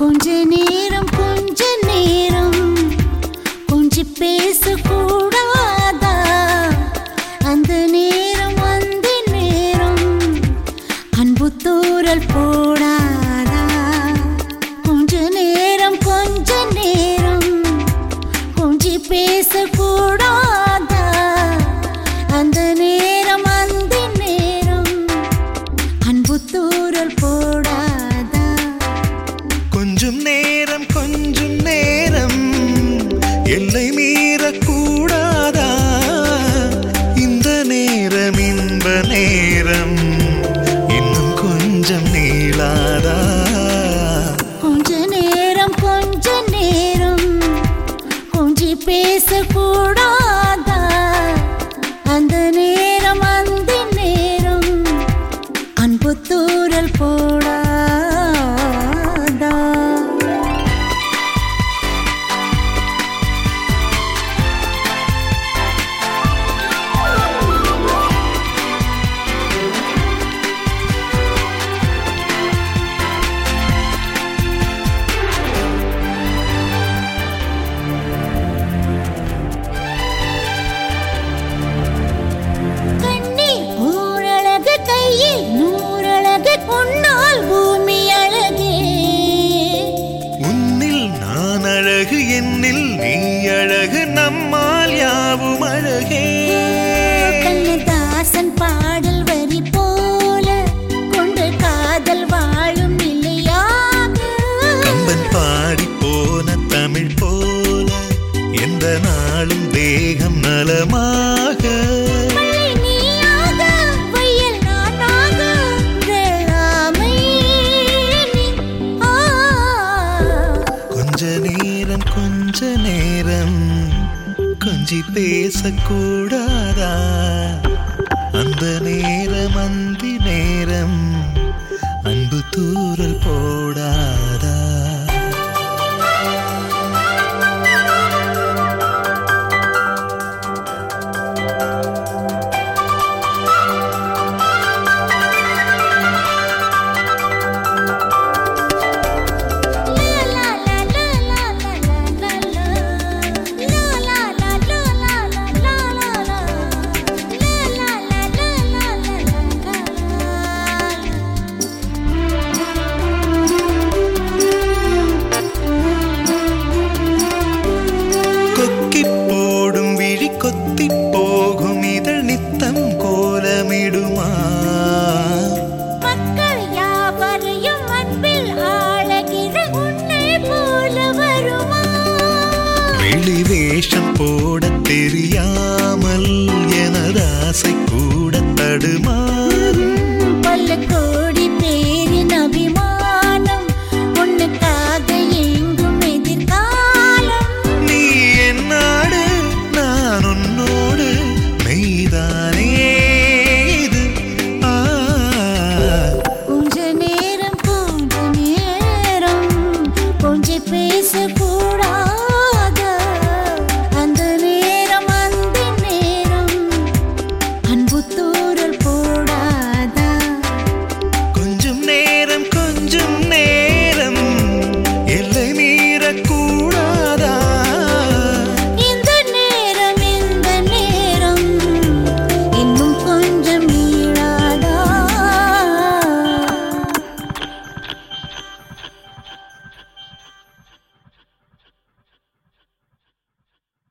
கொஞ்ச நேரம் கொஞ்ச நேரம் கொஞ்சி பேசக்கூடாதா அந்த நேரம் அந்த நேரம் அன்பு தூரல் போடாதா கொஞ்ச நேரம் கொஞ்ச நேரம் கொஞ்சி பேசக்கூடாதா அந்த நேரம் அந்த நேரம் அன்பு தூரல் போடாதா கொஞ்சம் நேரம் கொஞ்சம் நேரம் எல்லை மீறக்கூடாதா இந்த நேரம் இன்ப நேரம் இன்னும் கொஞ்சம் நீளாதா கொஞ்ச நேரம் கொஞ்ச நேரம் கொஞ்சி பேசக்கூடாதா அந்த நேரம் அந்த நேரம் அன்பு தூரல் போடாதா கண்ணி ஊரழகு கையில் நூறழகு பொன்னால் பூமி அழகே உன்னில் நான் அழகு என்னில் நீ அழகு நம்மால் யாவும் அழகே கண்ணதாசன் பாடல் வரி போல கொண்டு காதல் வாழும் நிலையாக கம்பன் பாடி போன தமிழ் போல எந்த நாளும் தேகம் நலமாக மழை நீயாக, வயல் நானாக, வேளாமை நீ. ஆ. கொஞ்ச நேரம் கொஞ்ச நேரம் கொஞ்சி பேசக்கூடாதா அந்த நேரம் அந்தி நேரம் அன்பு தூரல் போடாதா